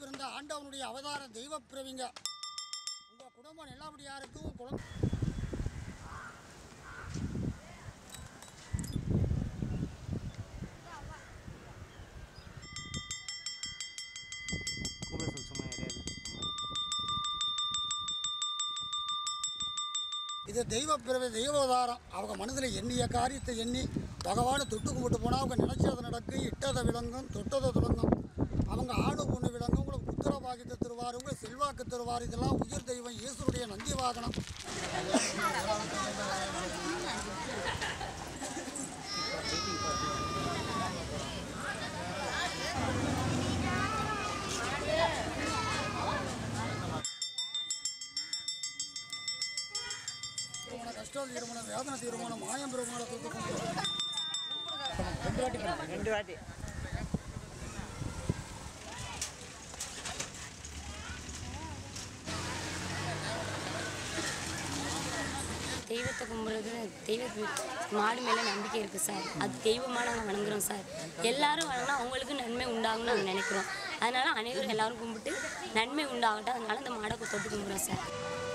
பிறந்த ஆண்டவனுடைய அவதார தெய்வ பிறவிங்க உங்கள் குடும்பம் நல்லபடியா இருக்கும் குழந்தை கூப்பிட சொல் சும்மா யாரையாது இது தெய்வ பிறவி தெய்வ அவதாரம் அவங்க மனதில் எண்ணிய காரியத்தை எண்ணி பகவானை தொட்டு கும்பிட்டு போனால் அவங்க நினைச்சது நடக்கும் இட்டதை விளங்கும் தொட்டதை தொடங்கும் அவங்க ஆடு பொண்ணு விளங்கும் உங்களுக்கு புத்திர பாக்கியத்தை தருவார் உங்களுக்கு செல்வாக்கு தருவார் இதெல்லாம் உயிர் தெய்வம் இயேசுடைய நந்தி வாகனம் திருமண கஷ்டம் தீர்மானம் வேதனை தீர்மானம் மாயம் பெருமானம் தூக்கம் ரெண்டு வாட்டி தெய்வத்தை கும்பிட்றது தெய்வ மாடு மேலே நம்பிக்கை இருக்குது சார் அது தெய்வமாக நாங்கள் வணங்குறோம் சார் எல்லாரும் வணங்கினா அவங்களுக்கு நன்மை உண்டாகும்னு நாங்கள் நினைக்கிறோம் அதனால அனைவரும் எல்லாரும் கும்பிட்டு நன்மை உண்டாகட்டும் அதனால அந்த மாடை தொட்டு கும்பிட்றோம் சார்